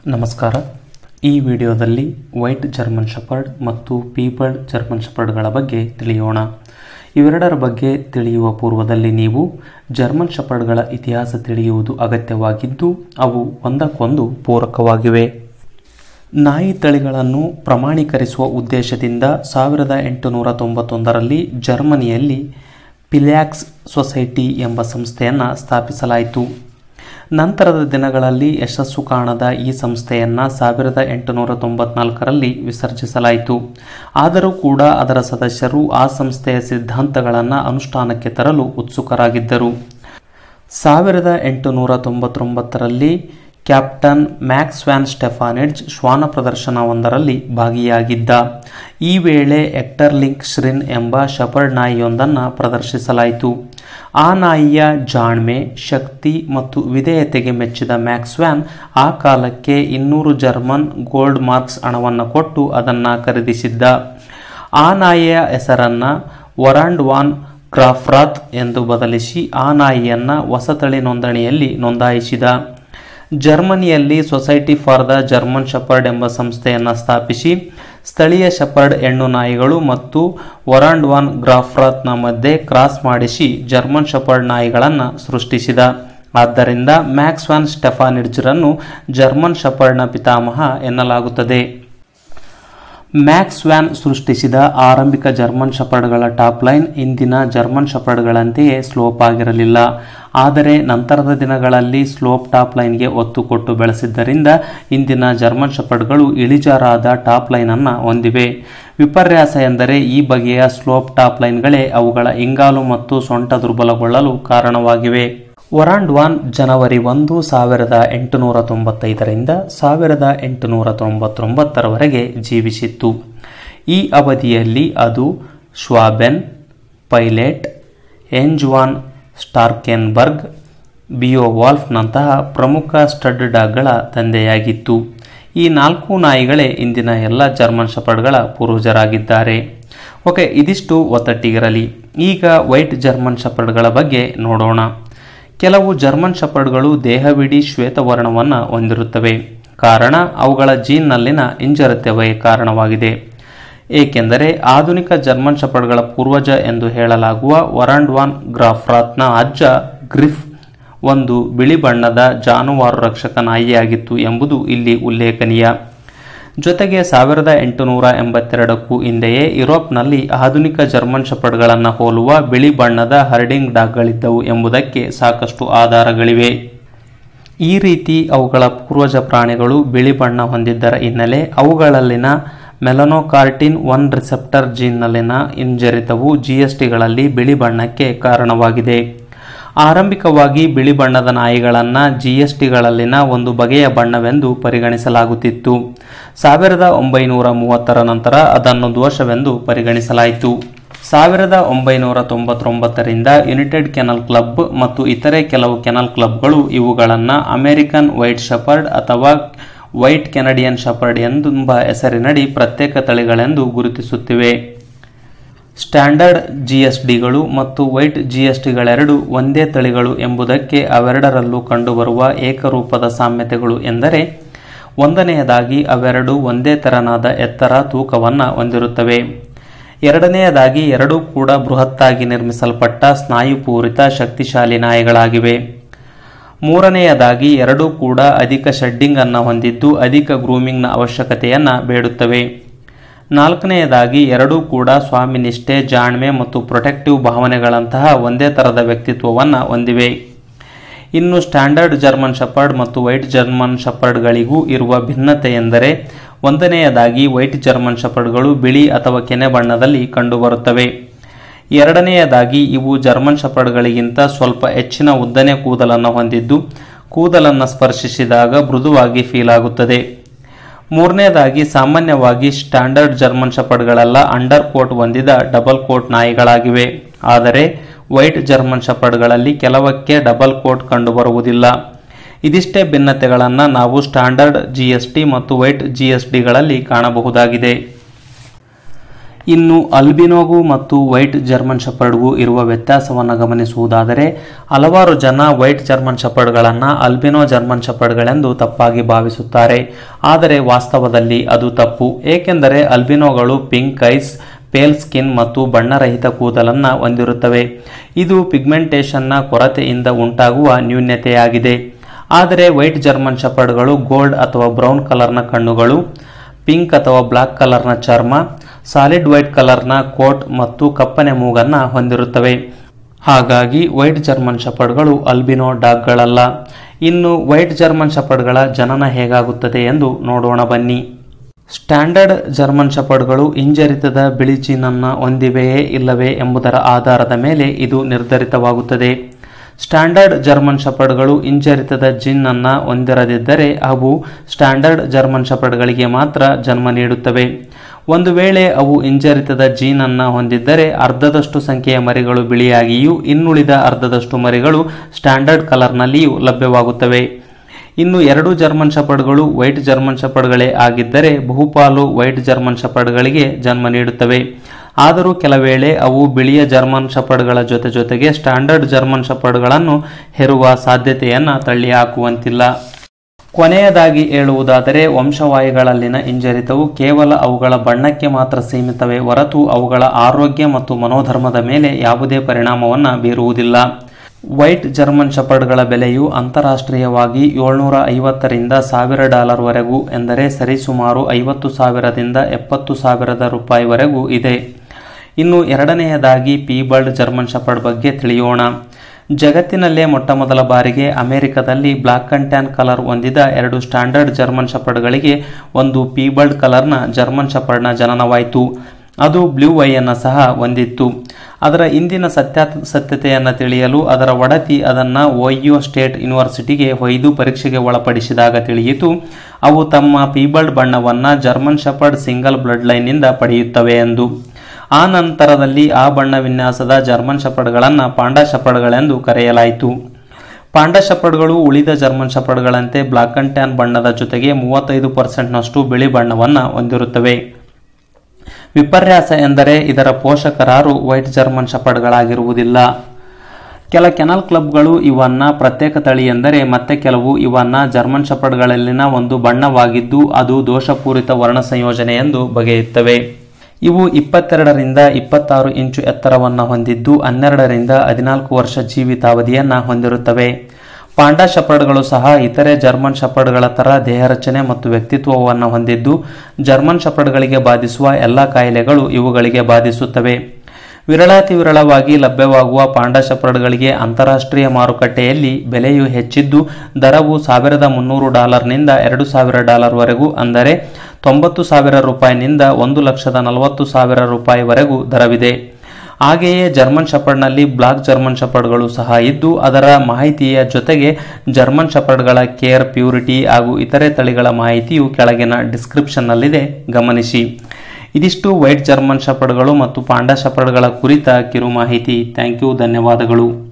ನಮಸ್ಕಾರ ಈ ವಿಡಿಯೋದಲ್ಲಿ ವೈಟ್ ಜರ್ಮನ್ ಶಪರ್ಡ್ ಮತ್ತು ಪೀಪಲ್ಡ್ ಜರ್ಮನ್ ಶಪರ್ಡ್ಗಳ ಬಗ್ಗೆ ತಿಳಿಯೋಣ ಇವೆರಡರ ಬಗ್ಗೆ ತಿಳಿಯುವ ಪೂರ್ವದಲ್ಲಿ ನೀವು ಜರ್ಮನ್ ಶಪರ್ಡ್ಗಳ ಇತಿಹಾಸ ತಿಳಿಯುವುದು ಅಗತ್ಯವಾಗಿದ್ದು ಅವು ಒಂದಕ್ಕೊಂದು ಪೂರಕವಾಗಿವೆ ನಾಯಿ ತಳಿಗಳನ್ನು ಪ್ರಮಾಣೀಕರಿಸುವ ಉದ್ದೇಶದಿಂದ ಸಾವಿರದ ಎಂಟುನೂರ ತೊಂಬತ್ತೊಂದರಲ್ಲಿ ಜರ್ಮನಿಯಲ್ಲಿ ಪಿಲ್ಯಾಕ್ಸ್ ಸೊಸೈಟಿ ಎಂಬ ಸಂಸ್ಥೆಯನ್ನು ಸ್ಥಾಪಿಸಲಾಯಿತು ನಂತರದ ದಿನಗಳಲ್ಲಿ ಯಶಸ್ಸು ಕಾಣದ ಈ ಸಂಸ್ಥೆಯನ್ನು ಸಾವಿರದ ಎಂಟುನೂರ ತೊಂಬತ್ನಾಲ್ಕರಲ್ಲಿ ವಿಸರ್ಜಿಸಲಾಯಿತು ಆದರೂ ಕೂಡ ಅದರ ಸದಸ್ಯರು ಆ ಸಂಸ್ಥೆಯ ಸಿದ್ಧಾಂತಗಳನ್ನು ಅನುಷ್ಠಾನಕ್ಕೆ ತರಲು ಉತ್ಸುಕರಾಗಿದ್ದರು ಸಾವಿರದ ಎಂಟುನೂರ ತೊಂಬತ್ತೊಂಬತ್ತರಲ್ಲಿ ಕ್ಯಾಪ್ಟನ್ ಮ್ಯಾಕ್ಸ್ ವ್ಯಾನ್ ಸ್ಟೆಫಾನಿಡ್ಜ್ ಶ್ವಾನ ಪ್ರದರ್ಶನವೊಂದರಲ್ಲಿ ಭಾಗಿಯಾಗಿದ್ದ ಈ ವೇಳೆ ಎಕ್ಟರ್ ಲಿಂಕ್ ಶ್ರಿನ್ ಎಂಬ ಶಪರ್ಡ್ ನಾಯಿಯೊಂದನ್ನು ಪ್ರದರ್ಶಿಸಲಾಯಿತು ಆ ನಾಯಿಯ ಜಾಣ್ಮೆ ಶಕ್ತಿ ಮತ್ತು ವಿಧೇಯತೆಗೆ ಮೆಚ್ಚಿದ ಮ್ಯಾಕ್ಸ್ ವ್ಯಾನ್ ಆ ಕಾಲಕ್ಕೆ ಇನ್ನೂರು ಜರ್ಮನ್ ಗೋಲ್ಡ್ ಮಾರ್ಕ್ಸ್ ಹಣವನ್ನು ಕೊಟ್ಟು ಅದನ್ನು ಖರೀದಿಸಿದ್ದ ಆ ನಾಯಿಯ ಹೆಸರನ್ನು ವರಾಂಡ್ ವಾನ್ ಕ್ರಾಫ್ರಾತ್ ಎಂದು ಬದಲಿಸಿ ಆ ನಾಯಿಯನ್ನು ಹೊಸತಳಿ ನೋಂದಣಿಯಲ್ಲಿ ನೋಂದಾಯಿಸಿದ ಜರ್ಮನಿಯಲ್ಲಿ society for the German shepherd ಎಂಬ ಸಂಸ್ಥೆಯನ್ನು ಸ್ಥಾಪಿಸಿ ಸ್ಥಳೀಯ ಶಪರ್ಡ್ ಹೆಣ್ಣು ನಾಯಿಗಳು ಮತ್ತು ವರಾಂಡ್ ವಾನ್ ಗ್ರಾಫ್ರಾತ್ನ ಮಧ್ಯೆ ಕ್ರಾಸ್ ಮಾಡಿಸಿ ಜರ್ಮನ್ ಶಪರ್ಡ್ ನಾಯಿಗಳನ್ನು ಸೃಷ್ಟಿಸಿದ ಆದ್ದರಿಂದ ಮ್ಯಾಕ್ಸ್ ವ್ಯಾನ್ ಸ್ಟೆಫಾನಿಡ್ಜ್ರನ್ನು ಜರ್ಮನ್ ಶಪರ್ಡ್ನ ಪಿತಾಮಹ ಎನ್ನಲಾಗುತ್ತದೆ ಮ್ಯಾಕ್ಸ್ ವ್ಯಾನ್ ಸೃಷ್ಟಿಸಿದ ಆರಂಭಿಕ ಜರ್ಮನ್ ಶಪರ್ಡ್ಗಳ ಟಾಪ್ ಲೈನ್ ಇಂದಿನ ಜರ್ಮನ್ ಶಪರ್ಡ್ಗಳಂತೆಯೇ ಸ್ಲೋಪ್ ಆಗಿರಲಿಲ್ಲ ಆದರೆ ನಂತರದ ದಿನಗಳಲ್ಲಿ ಸ್ಲೋಪ್ ಟಾಪ್ ಲೈನ್ಗೆ ಒತ್ತು ಕೊಟ್ಟು ಬೆಳೆಸಿದ್ದರಿಂದ ಇಂದಿನ ಜರ್ಮನ್ ಶಪರ್ಡ್ಗಳು ಇಳಿಜಾರಾದ ಟಾಪ್ ಲೈನನ್ನು ಹೊಂದಿವೆ ವಿಪರ್ಯಾಸ ಎಂದರೆ ಈ ಬಗೆಯ ಸ್ಲೋಪ್ ಟಾಪ್ ಲೈನ್ಗಳೇ ಅವುಗಳ ಇಂಗಾಲು ಮತ್ತು ಸೊಂಟ ದುರ್ಬಲಗೊಳ್ಳಲು ಕಾರಣವಾಗಿವೆ ವರಾಂಡ್ ವಾನ್ ಜನವರಿ ಒಂದು ಸಾವಿರದ ಎಂಟುನೂರ ತೊಂಬತ್ತೈದರಿಂದ ಸಾವಿರದ ಎಂಟುನೂರ ತೊಂಬತ್ತೊಂಬತ್ತರವರೆಗೆ ಜೀವಿಸಿತ್ತು ಈ ಅವಧಿಯಲ್ಲಿ ಅದು ಶ್ವಾಬೆನ್ ಪೈಲೆಟ್ ಎಂಜ್ವಾನ್ ಸ್ಟಾರ್ಕೆನ್ಬರ್ಗ್ ಬಿಯೋವಾಲ್ಫ್ನಂತಹ ಪ್ರಮುಖ ಸ್ಟಡ್ ಡಾಗ್ಗಳ ತಂದೆಯಾಗಿತ್ತು ಈ ನಾಲ್ಕು ನಾಯಿಗಳೇ ಇಂದಿನ ಎಲ್ಲ ಜರ್ಮನ್ ಶಪರ್ಡ್ಗಳ ಪೂರ್ವಜರಾಗಿದ್ದಾರೆ ಓಕೆ ಇದಿಷ್ಟು ಒತ್ತಟ್ಟಿಗಿರಲಿ ಈಗ ವೈಟ್ ಜರ್ಮನ್ ಶಪರ್ಡ್ಗಳ ಬಗ್ಗೆ ನೋಡೋಣ ಕೆಲವು ಜರ್ಮನ್ ಶಪರ್ಡ್ಗಳು ದೇಹವಿಡೀ ಶ್ವೇತವರ್ಣವನ್ನು ಹೊಂದಿರುತ್ತವೆ ಕಾರಣ ಅವುಗಳ ಜೀನ್ನಲ್ಲಿನ ಇಂಜರತ್ಯವೇ ಕಾರಣವಾಗಿದೆ ಏಕೆಂದರೆ ಆಧುನಿಕ ಜರ್ಮನ್ ಶಪರ್ಡ್ಗಳ ಪೂರ್ವಜ ಎಂದು ಹೇಳಲಾಗುವ ವರಾಂಡ್ವಾನ್ ಗ್ರಾಫ್ರಾತ್ನ ಅಜ್ಜ ಗ್ರಿಫ್ ಒಂದು ಬಿಳಿ ಬಣ್ಣದ ಜಾನುವಾರು ರಕ್ಷಕ ನಾಯಿಯಾಗಿತ್ತು ಎಂಬುದು ಇಲ್ಲಿ ಉಲ್ಲೇಖನೀಯ ಜೊತೆಗೆ ಸಾವಿರದ ಎಂಟುನೂರ ಎಂಬತ್ತೆರಡಕ್ಕೂ ಹಿಂದೆಯೇ ಯುರೋಪ್ನಲ್ಲಿ ಆಧುನಿಕ ಜರ್ಮನ್ ಶಪರ್ಡ್ಗಳನ್ನು ಹೋಲುವ ಬಿಳಿ ಬಣ್ಣದ ಹರ್ಡಿಂಗ್ ಡಾಗ್ಗಳಿದ್ದವು ಎಂಬುದಕ್ಕೆ ಸಾಕಷ್ಟು ಆಧಾರಗಳಿವೆ ಈ ರೀತಿ ಅವುಗಳ ಪೂರ್ವಜ ಪ್ರಾಣಿಗಳು ಬಿಳಿ ಬಣ್ಣ ಹೊಂದಿದ್ದರ ಹಿನ್ನೆಲೆ ಅವುಗಳಲ್ಲಿನ ಮೆಲನೋಕಾರ್ಟಿನ್ ಒನ್ ರಿಸೆಪ್ಟರ್ ಜೀನ್ನಲ್ಲಿನ ಹಿಂಜರಿತವು ಜಿಎಸ್ಟಿಗಳಲ್ಲಿ ಬಿಳಿ ಬಣ್ಣಕ್ಕೆ ಕಾರಣವಾಗಿದೆ ಆರಂಭಿಕವಾಗಿ ಬಿಳಿ ಬಣ್ಣದ ನಾಯಿಗಳನ್ನು ಜಿಎಸ್ಟಿಗಳಲ್ಲಿನ ಒಂದು ಬಗೆಯ ಬಣ್ಣವೆಂದು ಪರಿಗಣಿಸಲಾಗುತ್ತಿತ್ತು ಸಾವಿರದ ಒಂಬೈನೂರ ಮೂವತ್ತರ ನಂತರ ಅದನ್ನು ದೋಷವೆಂದು ಪರಿಗಣಿಸಲಾಯಿತು ಸಾವಿರದ ಒಂಬೈನೂರ ತೊಂಬತ್ತೊಂಬತ್ತರಿಂದ ಯುನೈಟೆಡ್ ಕೆನಲ್ ಕ್ಲಬ್ ಮತ್ತು ಇತರೆ ಕೆಲವು ಕೆನಲ್ ಕ್ಲಬ್ಗಳು ಇವುಗಳನ್ನು ಅಮೆರಿಕನ್ ವೈಟ್ ಶಪರ್ಡ್ ಅಥವಾ ವೈಟ್ ಕೆನಡಿಯನ್ ಶಪರ್ಡ್ ಎಂಬ ಹೆಸರಿನಡಿ ಪ್ರತ್ಯೇಕ ತಳಿಗಳೆಂದು ಗುರುತಿಸುತ್ತಿವೆ ಸ್ಟ್ಯಾಂಡರ್ಡ್ ಜಿಎಸ್ಡಿಗಳು ಮತ್ತು ವೈಟ್ ಜಿಎಸ್ಟಿಗಳೆರಡು ಒಂದೇ ತಳಿಗಳು ಎಂಬುದಕ್ಕೆ ಅವೆರಡರಲ್ಲೂ ಕಂಡುಬರುವ ಏಕರೂಪದ ಸಾಮ್ಯತೆಗಳು ಎಂದರೆ ಒಂದನೆಯದಾಗಿ ಅವೆರಡು ಒಂದೇ ತೆರನಾದ ಎತ್ತರ ತೂಕವನ್ನು ಹೊಂದಿರುತ್ತವೆ ಎರಡನೆಯದಾಗಿ ಎರಡೂ ಕೂಡ ಬೃಹತ್ತಾಗಿ ನಿರ್ಮಿಸಲ್ಪಟ್ಟ ಸ್ನಾಯುಪೂರಿತ ಶಕ್ತಿಶಾಲಿ ನಾಯಿಗಳಾಗಿವೆ ಮೂರನೆಯದಾಗಿ ಎರಡೂ ಕೂಡ ಅಧಿಕ ಶೆಡ್ಡಿಂಗ್ ಅನ್ನು ಹೊಂದಿದ್ದು ಅಧಿಕ ಗ್ರೂಮಿಂಗ್ನ ಅವಶ್ಯಕತೆಯನ್ನು ಬೇಡುತ್ತವೆ ನಾಲ್ಕನೆಯದಾಗಿ ಎರಡೂ ಕೂಡ ಸ್ವಾಮಿನಿಷ್ಠೆ ಜಾಣ್ಮೆ ಮತ್ತು ಪ್ರೊಟೆಕ್ಟಿವ್ ಭಾವನೆಗಳಂತಹ ಒಂದೇ ಥರದ ವ್ಯಕ್ತಿತ್ವವನ್ನು ಹೊಂದಿವೆ ಇನ್ನು ಸ್ಟ್ಯಾಂಡರ್ಡ್ ಜರ್ಮನ್ ಶಪರ್ಡ್ ಮತ್ತು ವೈಟ್ ಜರ್ಮನ್ ಶಪರ್ಡ್ಗಳಿಗೂ ಇರುವ ಭಿನ್ನತೆ ಎಂದರೆ ಒಂದನೆಯದಾಗಿ ವೈಟ್ ಜರ್ಮನ್ ಶಪರ್ಡ್ಗಳು ಬಿಳಿ ಅಥವಾ ಕೆನೆ ಬಣ್ಣದಲ್ಲಿ ಕಂಡುಬರುತ್ತವೆ ಎರಡನೆಯದಾಗಿ ಇವು ಜರ್ಮನ್ ಶಪರ್ಡ್ಗಳಿಗಿಂತ ಸ್ವಲ್ಪ ಹೆಚ್ಚಿನ ಉದ್ದನೆ ಕೂದಲನ್ನು ಹೊಂದಿದ್ದು ಕೂದಲನ್ನು ಸ್ಪರ್ಶಿಸಿದಾಗ ಮೃದುವಾಗಿ ಫೀಲ್ ಆಗುತ್ತದೆ ಮೂರನೇದಾಗಿ ಸಾಮಾನ್ಯವಾಗಿ ಸ್ಟ್ಯಾಂಡರ್ಡ್ ಜರ್ಮನ್ ಶಪರ್ಡ್ಗಳೆಲ್ಲ ಅಂಡರ್ ಕೋಟ್ ಹೊಂದಿದ ಡಬಲ್ ಕೋಟ್ ನಾಯಿಗಳಾಗಿವೆ ಆದರೆ ವೈಟ್ ಜರ್ಮನ್ ಶಪರ್ಡ್ಗಳಲ್ಲಿ ಕೆಲವಕ್ಕೆ ಡಬಲ್ ಕೋಟ್ ಕಂಡುಬರುವುದಿಲ್ಲ ಇದಿಷ್ಟೇ ಭಿನ್ನತೆಗಳನ್ನು ನಾವು ಸ್ಟ್ಯಾಂಡರ್ಡ್ ಜಿಎಸ್ಟಿ ಮತ್ತು ವೈಟ್ ಜಿಎಸ್ಡಿಗಳಲ್ಲಿ ಕಾಣಬಹುದಾಗಿದೆ ಇನ್ನು ಅಲ್ಬಿನೋಗೂ ಮತ್ತು ವೈಟ್ ಜರ್ಮನ್ ಶೆಪರ್ಡ್ಗೂ ಇರುವ ವ್ಯತ್ಯಾಸವನ್ನು ಗಮನಿಸುವುದಾದರೆ ಹಲವಾರು ಜನ ವೈಟ್ ಜರ್ಮನ್ ಶೆಪರ್ಡ್ಗಳನ್ನು ಅಲ್ಬಿನೋ ಜರ್ಮನ್ ಶೆಪರ್ಡ್ಗಳೆಂದು ತಪ್ಪಾಗಿ ಭಾವಿಸುತ್ತಾರೆ ಆದರೆ ವಾಸ್ತವದಲ್ಲಿ ಅದು ತಪ್ಪು ಏಕೆಂದರೆ ಅಲ್ಬಿನೋಗಳು ಪಿಂಕ್ ಐಸ್ ಪೇಲ್ ಸ್ಕಿನ್ ಮತ್ತು ಬಣ್ಣರಹಿತ ಕೂದಲನ್ನು ಹೊಂದಿರುತ್ತವೆ ಇದು ಪಿಗ್ಮೆಂಟೇಷನ್ನ ಕೊರತೆಯಿಂದ ಉಂಟಾಗುವ ನ್ಯೂನ್ಯತೆಯಾಗಿದೆ ಆದರೆ ವೈಟ್ ಜರ್ಮನ್ ಶೆಪರ್ಡ್ಗಳು ಗೋಲ್ಡ್ ಅಥವಾ ಬ್ರೌನ್ ಕಲರ್ನ ಕಣ್ಣುಗಳು ಪಿಂಕ್ ಅಥವಾ ಬ್ಲಾಕ್ ಕಲರ್ನ ಚರ್ಮ ಸಾಲಿಡ್ ವೈಟ್ ಕಲರ್ನ ಕೋಟ್ ಮತ್ತು ಕಪ್ಪನೆ ಮೂಗನ್ನ ಹೊಂದಿರುತ್ತವೆ ಹಾಗಾಗಿ ವೈಟ್ ಜರ್ಮನ್ ಶೆಪರ್ಡ್ಗಳು ಅಲ್ಬಿನೋ ಡಾಗ್ಗಳಲ್ಲ ಇನ್ನು ವೈಟ್ ಜರ್ಮನ್ ಶೆಪರ್ಡ್ಗಳ ಜನನ ಹೇಗಾಗುತ್ತದೆ ಎಂದು ನೋಡೋಣ ಬನ್ನಿ ಸ್ಟ್ಯಾಂಡರ್ಡ್ ಜರ್ಮನ್ ಶೆಪರ್ಡ್ಗಳು ಹಿಂಜರಿತದ ಬಿಳಿ ಜೀನನ್ನು ಹೊಂದಿವೆಯೇ ಇಲ್ಲವೇ ಎಂಬುದರ ಆಧಾರದ ಮೇಲೆ ಇದು ನಿರ್ಧರಿತವಾಗುತ್ತದೆ ಸ್ಟ್ಯಾಂಡರ್ಡ್ ಜರ್ಮನ್ ಶೆಪರ್ಡ್ಗಳು ಹಿಂಜರಿತದ ಜಿನ್ ಅನ್ನ ಹೊಂದಿರದಿದ್ದರೆ ಅವು ಸ್ಟ್ಯಾಂಡರ್ಡ್ ಜರ್ಮನ್ ಶೆಪರ್ಡ್ಗಳಿಗೆ ಮಾತ್ರ ಜನ್ಮ ನೀಡುತ್ತವೆ ಒಂದು ವೇಳೆ ಅವು ಹಿಂಜರಿತದ ಜೀನ್ ಅನ್ನ ಹೊಂದಿದ್ದರೆ ಅರ್ಧದಷ್ಟು ಸಂಖ್ಯೆಯ ಮರಿಗಳು ಬಿಳಿಯಾಗಿಯೂ ಇನ್ನುಳಿದ ಅರ್ಧದಷ್ಟು ಮರಿಗಳು ಸ್ಟ್ಯಾಂಡರ್ಡ್ ಕಲರ್ನಲ್ಲಿಯೂ ಲಭ್ಯವಾಗುತ್ತವೆ ಇನ್ನು ಎರಡು ಜರ್ಮನ್ ಶೆಪರ್ಡ್ಗಳು ವೈಟ್ ಜರ್ಮನ್ ಶೆಪರ್ಡ್ಗಳೇ ಆಗಿದ್ದರೆ ಬಹುಪಾಲು ವೈಟ್ ಜರ್ಮನ್ ಶೆಪರ್ಡ್ಗಳಿಗೆ ಜನ್ಮ ನೀಡುತ್ತವೆ ಆದರೂ ಕೆಲವೇಳೆ ಅವು ಬಿಳಿಯ ಜರ್ಮನ್ ಶೆಪರ್ಡ್ಗಳ ಜೊತೆ ಜೊತೆಗೆ ಸ್ಟ್ಯಾಂಡರ್ಡ್ ಜರ್ಮನ್ ಶೆಪರ್ಡ್ಗಳನ್ನು ಹೆರುವ ಸಾಧ್ಯತೆಯನ್ನು ತಳ್ಳಿಹಾಕುವಂತಿಲ್ಲ ಕೊನೆಯದಾಗಿ ಹೇಳುವುದಾದರೆ ವಂಶವಾಹಿಗಳಲ್ಲಿನ ಹಿಂಜರಿತವು ಕೇವಲ ಅವುಗಳ ಬಣ್ಣಕ್ಕೆ ಮಾತ್ರ ಸೀಮಿತವೇ ಹೊರತು ಅವುಗಳ ಆರೋಗ್ಯ ಮತ್ತು ಮನೋಧರ್ಮದ ಮೇಲೆ ಯಾವುದೇ ಪರಿಣಾಮವನ್ನು ಬೀರುವುದಿಲ್ಲ ವೈಟ್ ಜರ್ಮನ್ ಶೆಪರ್ಡ್ಗಳ ಬೆಲೆಯು ಅಂತಾರಾಷ್ಟ್ರೀಯವಾಗಿ ಏಳ್ನೂರ ಐವತ್ತರಿಂದ ಸಾವಿರ ಡಾಲರ್ವರೆಗೂ ಎಂದರೆ ಸರಿಸುಮಾರು ಐವತ್ತು ಸಾವಿರದಿಂದ ಎಪ್ಪತ್ತು ಸಾವಿರದ ರೂಪಾಯಿವರೆಗೂ ಇದೆ ಇನ್ನು ಎರಡನೆಯದಾಗಿ ಪೀಬಲ್ಡ್ ಜರ್ಮನ್ ಶೆಪರ್ಡ್ ಬಗ್ಗೆ ತಿಳಿಯೋಣ ಜಗತ್ತಿನಲ್ಲೇ ಮೊಟ್ಟಮೊದಲ ಬಾರಿಗೆ ಅಮೆರಿಕದಲ್ಲಿ ಬ್ಲಾಕ್ ಅಂಡ್ ಟ್ಯಾನ್ ಕಲರ್ ಹೊಂದಿದ ಎರಡು ಸ್ಟ್ಯಾಂಡರ್ಡ್ ಜರ್ಮನ್ ಶೆಪರ್ಡ್ಗಳಿಗೆ ಒಂದು ಪೀಬಲ್ಡ್ ಕಲರ್ನ ಜರ್ಮನ್ ಶೆಪರ್ಡ್ನ ಜನನವಾಯಿತು ಅದು ಬ್ಲೂ ಐಯನ್ನು ಸಹ ಹೊಂದಿತ್ತು ಅದರ ಇಂದಿನ ಸತ್ಯಾಸತ್ಯತೆಯನ್ನು ತಿಳಿಯಲು ಅದರ ಒಡತಿ ಅದನ್ನು ಒಯ್ಯೋ ಸ್ಟೇಟ್ ಯೂನಿವರ್ಸಿಟಿಗೆ ಒಯ್ದು ಪರೀಕ್ಷೆಗೆ ಒಳಪಡಿಸಿದಾಗ ತಿಳಿಯಿತು ಅವು ತಮ್ಮ ಪೀಬಲ್ಡ್ ಬಣ್ಣವನ್ನು ಜರ್ಮನ್ ಶೆಪರ್ಡ್ ಸಿಂಗಲ್ ಬ್ಲಡ್ ಲೈನ್ನಿಂದ ಪಡೆಯುತ್ತವೆ ಎಂದು ಆ ನಂತರದಲ್ಲಿ ಆ ಬಣ್ಣ ವಿನ್ಯಾಸದ ಜರ್ಮನ್ ಶೆಪರ್ಡ್ಗಳನ್ನು ಪಾಂಡಾ ಶೆಪರ್ಡ್ಗಳೆಂದು ಕರೆಯಲಾಯಿತು ಪಾಂಡಾ ಶೆಪರ್ಡ್ಗಳು ಉಳಿದ ಜರ್ಮನ್ ಶೆಪರ್ಡ್ಗಳಂತೆ ಬ್ಲಾಕ್ ಅಂಡ್ ಟ್ಯಾನ್ ಬಣ್ಣದ ಜೊತೆಗೆ ಮೂವತ್ತೈದು ಪರ್ಸೆಂಟ್ನಷ್ಟು ಬಿಳಿ ಬಣ್ಣವನ್ನು ಹೊಂದಿರುತ್ತವೆ ವಿಪರ್ಯಾಸ ಎಂದರೆ ಇದರ ಪೋಷಕರಾರು ವೈಟ್ ಜರ್ಮನ್ ಶೆಪರ್ಡ್ಗಳಾಗಿರುವುದಿಲ್ಲ ಕೆಲ ಕೆನಲ್ ಕ್ಲಬ್ಗಳು ಇವನ್ನ ಪ್ರತ್ಯೇಕ ತಳಿ ಎಂದರೆ ಮತ್ತೆ ಕೆಲವು ಇವನ್ನ ಜರ್ಮನ್ ಶೆಪರ್ಡ್ಗಳಲ್ಲಿನ ಒಂದು ಬಣ್ಣವಾಗಿದ್ದು ಅದು ದೋಷಪೂರಿತ ವರ್ಣ ಸಂಯೋಜನೆ ಎಂದು ಬಗೆಯುತ್ತವೆ ಇವು ಇಪ್ಪತ್ತೆರಡರಿಂದ ಇಪ್ಪತ್ತಾರು ಇಂಚು ಎತ್ತರವನ್ನು ಹೊಂದಿದ್ದು ಹನ್ನೆರಡರಿಂದ ಹದಿನಾಲ್ಕು ವರ್ಷ ಜೀವಿತಾವಧಿಯನ್ನು ಹೊಂದಿರುತ್ತವೆ ಪಾಂಡಾ ಶೆಪರ್ಡ್ಗಳು ಸಹ ಇತರೆ ಜರ್ಮನ್ ಶೆಪರ್ಡ್ಗಳ ಥರ ದೇಹರಚನೆ ಮತ್ತು ವ್ಯಕ್ತಿತ್ವವನ್ನು ಹೊಂದಿದ್ದು ಜರ್ಮನ್ ಶೆಪರ್ಡ್ಗಳಿಗೆ ಬಾಧಿಸುವ ಎಲ್ಲ ಕಾಯಿಲೆಗಳು ಇವುಗಳಿಗೆ ಬಾಧಿಸುತ್ತವೆ ವಿರಳಾತಿ ವಿರಳವಾಗಿ ಲಭ್ಯವಾಗುವ ಪಾಂಡಾ ಶೆಪರ್ಡ್ಗಳಿಗೆ ಅಂತಾರಾಷ್ಟ್ರೀಯ ಮಾರುಕಟ್ಟೆಯಲ್ಲಿ ಬೆಲೆಯು ಹೆಚ್ಚಿದ್ದು ದರವು ಸಾವಿರದ ಮುನ್ನೂರು ಡಾಲರ್ನಿಂದ ಎರಡು ಸಾವಿರ ಡಾಲರ್ವರೆಗೂ ಅಂದರೆ ತೊಂಬತ್ತು ಸಾವಿರ ರೂಪಾಯಿನಿಂದ ಒಂದು ಲಕ್ಷದ ನಲವತ್ತು ಸಾವಿರ ರೂಪಾಯಿವರೆಗೂ ದರವಿದೆ ಹಾಗೆಯೇ ಜರ್ಮನ್ ಶೆಪರ್ಡ್ನಲ್ಲಿ ಬ್ಲಾಕ್ ಜರ್ಮನ್ ಶೆಪರ್ಡ್ಗಳು ಸಹ ಇದ್ದು ಅದರ ಮಾಹಿತಿಯ ಜೊತೆಗೆ ಜರ್ಮನ್ ಶೆಪರ್ಡ್ಗಳ ಕೇರ್ ಪ್ಯೂರಿಟಿ ಹಾಗೂ ಇತರೆ ತಳಿಗಳ ಮಾಹಿತಿಯು ಕೆಳಗಿನ ಡಿಸ್ಕ್ರಿಪ್ಷನ್ನಲ್ಲಿದೆ ಗಮನಿಸಿ ಇದಿಷ್ಟು ವೈಟ್ ಜರ್ಮನ್ ಶೆಪರ್ಡ್ಗಳು ಮತ್ತು ಪಾಂಡಾ ಶೆಪರ್ಡ್ಗಳ ಕುರಿತ ಕಿರು ಮಾಹಿತಿ ಥ್ಯಾಂಕ್ ಯು ಧನ್ಯವಾದಗಳು